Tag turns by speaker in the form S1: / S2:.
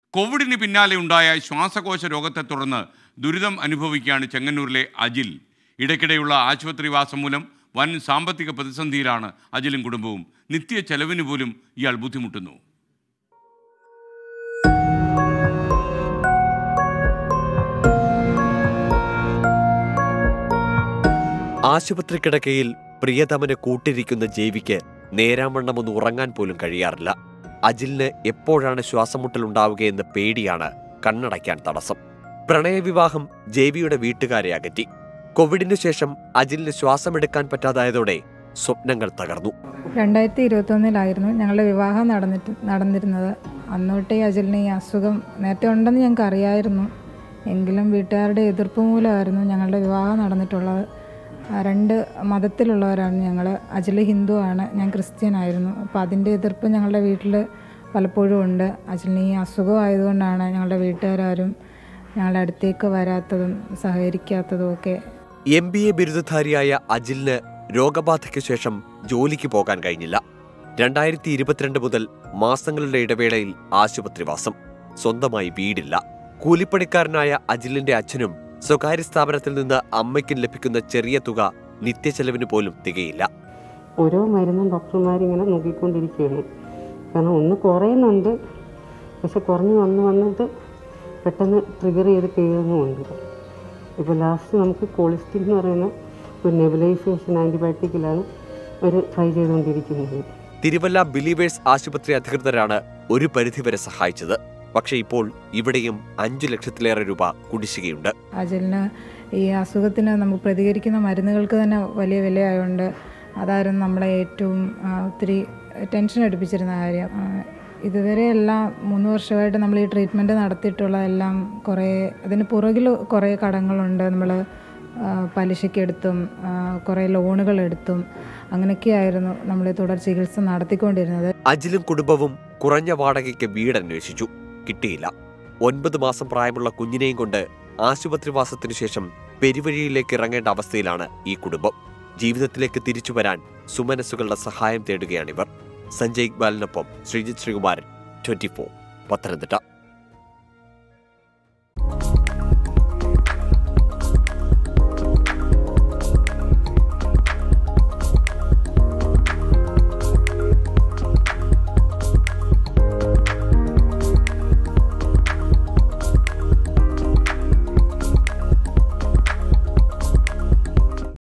S1: കോവിഡിന് പിന്നാലെ ഉണ്ടായ ശ്വാസകോശ രോഗത്തെ തുടർന്ന് ദുരിതം അനുഭവിക്കുകയാണ് ചെങ്ങന്നൂരിലെ അജിൽ ഇടയ്ക്കിടെയുള്ള ആശുപത്രിവാസം മൂലം വൻ സാമ്പത്തിക പ്രതിസന്ധിയിലാണ് അജിലും കുടുംബവും നിത്യ ചെലവിന് പോലും ഇയാൾ ബുദ്ധിമുട്ടുന്നു
S2: ആശുപത്രി കിടക്കയിൽ പ്രിയതമനെ കൂട്ടിരിക്കുന്ന ജേവിക്ക് നേരാവണ്ണം ഒന്ന് ഉറങ്ങാൻ പോലും കഴിയാറില്ല അജിലിന് എപ്പോഴാണ് ശ്വാസമുട്ടലുണ്ടാവുകയെന്ന പേടിയാണ് കണ്ണടയ്ക്കാൻ തടസ്സം പ്രണയവിവാഹം ജേവിയുടെ വീട്ടുകാരെ അകറ്റി കോവിഡിനു ശേഷം അജിലിന് ശ്വാസമെടുക്കാൻ പറ്റാതായതോടെ സ്വപ്നങ്ങൾ തകർന്നു
S3: രണ്ടായിരത്തി ഇരുപത്തൊന്നിലായിരുന്നു ഞങ്ങളുടെ വിവാഹം നടന്നിട്ട് നടന്നിരുന്നത് അന്നോട്ടേ അജലിന് ഈ അസുഖം നേരത്തെ ഉണ്ടെന്ന് ഞങ്ങൾക്ക് അറിയായിരുന്നു എങ്കിലും വീട്ടുകാരുടെ എതിർപ്പ് മൂലമായിരുന്നു ഞങ്ങളുടെ വിവാഹം നടന്നിട്ടുള്ളത് ആ, രണ്ട് മതത്തിലുള്ളവരാണ് ഞങ്ങൾ അജൽ ഹിന്ദു ആണ് ഞാൻ ക്രിസ്ത്യൻ ആയിരുന്നു അപ്പോൾ അതിൻ്റെ എതിർപ്പ് ഞങ്ങളുടെ വീട്ടിൽ പലപ്പോഴും ഉണ്ട് അജലിന് ഈ അസുഖം ആയതുകൊണ്ടാണ് ഞങ്ങളുടെ വീട്ടുകാരും ഞങ്ങളുടെ അടുത്തേക്ക് വരാത്തതും സഹകരിക്കാത്തതും ഒക്കെ
S2: എം ബി എ ബിരുദധാരിയായ അജിലിന് രോഗബാധയ്ക്ക് ശേഷം ജോലിക്ക് പോകാൻ കഴിഞ്ഞില്ല രണ്ടായിരത്തി ഇരുപത്തിരണ്ട് മുതൽ മാസങ്ങളുടെ ഇടവേളയിൽ ആശുപത്രിവാസം സ്വന്തമായി വീടില്ല കൂലിപ്പണിക്കാരനായ അജിലിന്റെ അച്ഛനും സ്വകാര്യ സ്ഥാപനത്തിൽ നിന്ന് അമ്മയ്ക്കും ലഭിക്കുന്ന ചെറിയ തുക നിത്യച്ചെലവിന് പോലും തികയില്ല
S4: ഓരോ മരുന്നും ഡോക്ടർമാരിങ്ങനെ നോക്കിക്കൊണ്ടിരിക്കുകയാണ് കാരണം ഒന്ന് കുറയുന്നുണ്ട് പക്ഷെ കുറഞ്ഞു വന്ന് വന്നിട്ട് പെട്ടെന്ന് ട്രിഗർ ചെയ്ത് കയറുന്നുമുണ്ട് ഇപ്പോൾ ലാസ്റ്റ് നമുക്ക് കോളിസ്റ്റിൻ എന്ന് പറയുന്ന ഒരു നെബുലൈസേഷൻ ആൻറ്റിബയോട്ടിക്കിലാണ് അവർ ട്രൈ ചെയ്തുകൊണ്ടിരിക്കുന്നത്
S2: തിരുവല്ല ബിലീവേഴ്സ് ആശുപത്രി അധികൃതരാണ് ഒരു പരിധിവരെ സഹായിച്ചത് പക്ഷേ ഇപ്പോൾ ഇവിടെയും അഞ്ചു ലക്ഷത്തിലേറെ രൂപ കുടിശ്ശികയുണ്ട്
S3: അജലിന് ഈ അസുഖത്തിന് നമുക്ക് പ്രതികരിക്കുന്ന മരുന്നുകൾക്ക് തന്നെ വലിയ വിലയായതുകൊണ്ട് അതായിരുന്നു നമ്മളെ ഏറ്റവും ആ, ഒത്തിരി ടെൻഷൻ അടുപ്പിച്ചിരുന്ന കാര്യം ആ, ഇതുവരെ എല്ലാം മൂന്ന് വർഷമായിട്ട് നമ്മൾ ഈ ട്രീറ്റ്മെൻറ്റ് നടത്തിയിട്ടുള്ളതെല്ലാം കുറേ അതിന് പുറകിൽ കുറേ കടങ്ങളുണ്ട് നമ്മൾ പലിശയ്ക്കെടുത്തും ആ, കുറേ ലോണുകളെടുത്തും അങ്ങനെയൊക്കെയായിരുന്നു നമ്മൾ തുടർ ചികിത്സ നടത്തിക്കൊണ്ടിരുന്നത്
S2: അജിലും കുടുംബവും കുറഞ്ഞ വാടകയ്ക്ക് വീട് അന്വേഷിച്ചു കിട്ടിയില്ല ഒൻപത് മാസം പ്രായമുള്ള കുഞ്ഞിനെയും കൊണ്ട് ആശുപത്രിവാസത്തിനു ശേഷം പെരുവഴിയിലേക്ക് ഇറങ്ങേണ്ട അവസ്ഥയിലാണ് ഈ കുടുംബം ജീവിതത്തിലേക്ക് തിരിച്ചു വരാൻ സുമനസ്സുകളുടെ സഹായം തേടുകയാണിവർ സഞ്ജയ് ഇക്ബാലിനൊപ്പം ശ്രീജിത് ശ്രീകുമാരൻ ട്വന്റി ഫോർ പത്തനംതിട്ട